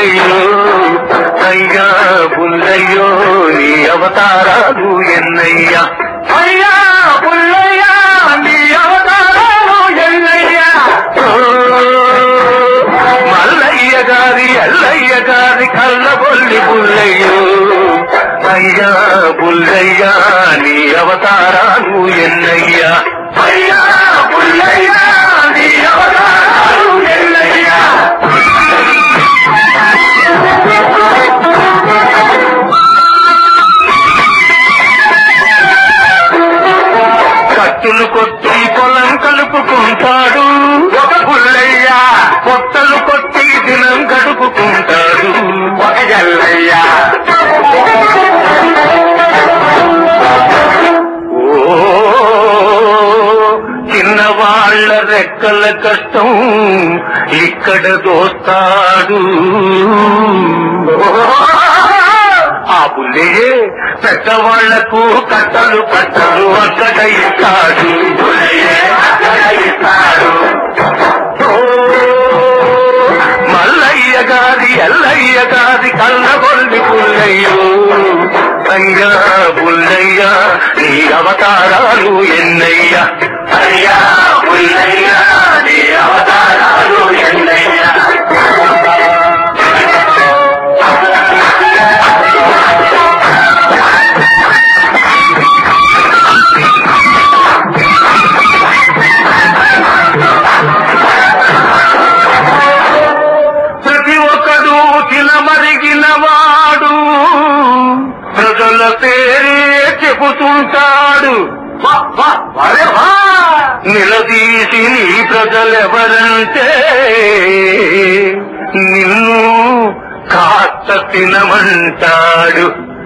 పుల్లయ్యో అయ్యా పుల్లయ్యో నీ అవతారాలు ఎన్నయ్యా అయ్యా పుల్లయ్యా నీ అవతారాలు ఎన్నయ్యా ఓ, మల్లయ్య గారి అల్లయ్య గారి కళ్ళబొల్లి పుల్లయ్యో అయ్యా పుల్లయ్యా నీ అవతారాలు ఎన్నయ్యా అయ్యా పుల్లయ్యా నీ అవతారాలు ఎన్నయ్యా కట్టులు కొట్టి పొలం కలుపుకుంటాడు ఒక పుల్లయ్య కొత్తలు కొట్టి దినం గడుపుకుంటాడు ఒక జల్లయ్య ఓ చిన్నవాళ్ల రెక్కల కష్టం ఇక్కడ దోస్తాడు ఆ పుల్లే పెద్దవాళ్లకు కట్టలు కట్టలు అక్కడ ఇస్తాడు పుల్లయ్యే అక్కడ ఇస్తాడు ఓ, మల్లయ్య గారి ఎల్లయ్య గారి కళ్ళగొల్లి పుల్లయ్యో అయ్యా పుల్లయ్య నీ అవతారాలు ఎన్నయ్యా అయ్యా పుల్లయ్య నీ అవతారాలు ఎన్నయ్యా ప్రతి ఒక్కడు తినమరిగిన వాడు ప్రజల పేరే చెబుతుంటాడు వా, వా, వరే వా. నిలదీసి నీ ప్రజలెవరంటే నిన్ను కాస్త తినమంటాడు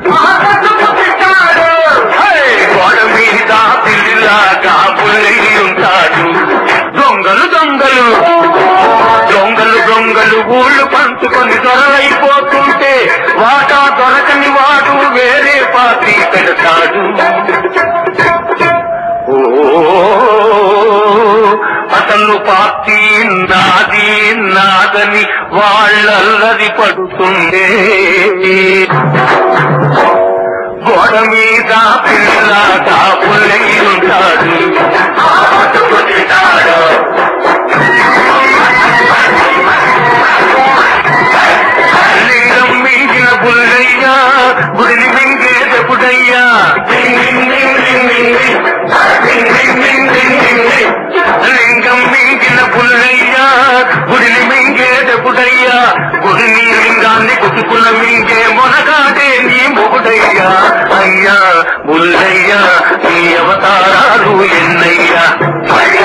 హే, గోడ మీద పిల్లిలాగా పుల్లయి ఉంటాడు దొంగలు దొంగలు దొంగలు దొంగలు ఊళ్ళు పంచుకొని దొరలైపోతుంటే వాటా దొరకని వాడు వేరే పార్టీ పెడతాడు ఓ అసలు పార్టీ నాది నాదని వాళ్ళల్లరి పడుతుండే గోడ మీద పిల్లగా పుల్లయి ఉంటాడు ఆడుకుంటాడు లింగం మింగిన పుల్లయ్యా గుడిని మింగేటప్పుడయ్యా లింగం మింగిన పుల్లయ్యా గుడిని మింగేటప్పుడయ్యా గుడిని లింగాన్ని కుతుకుల మింగే మొనగాడే నీ మొగుడయ్యా అయ్యా బుల్లయ్యా నీ అవతారాలు ఎన్నయ్యా అయ్యా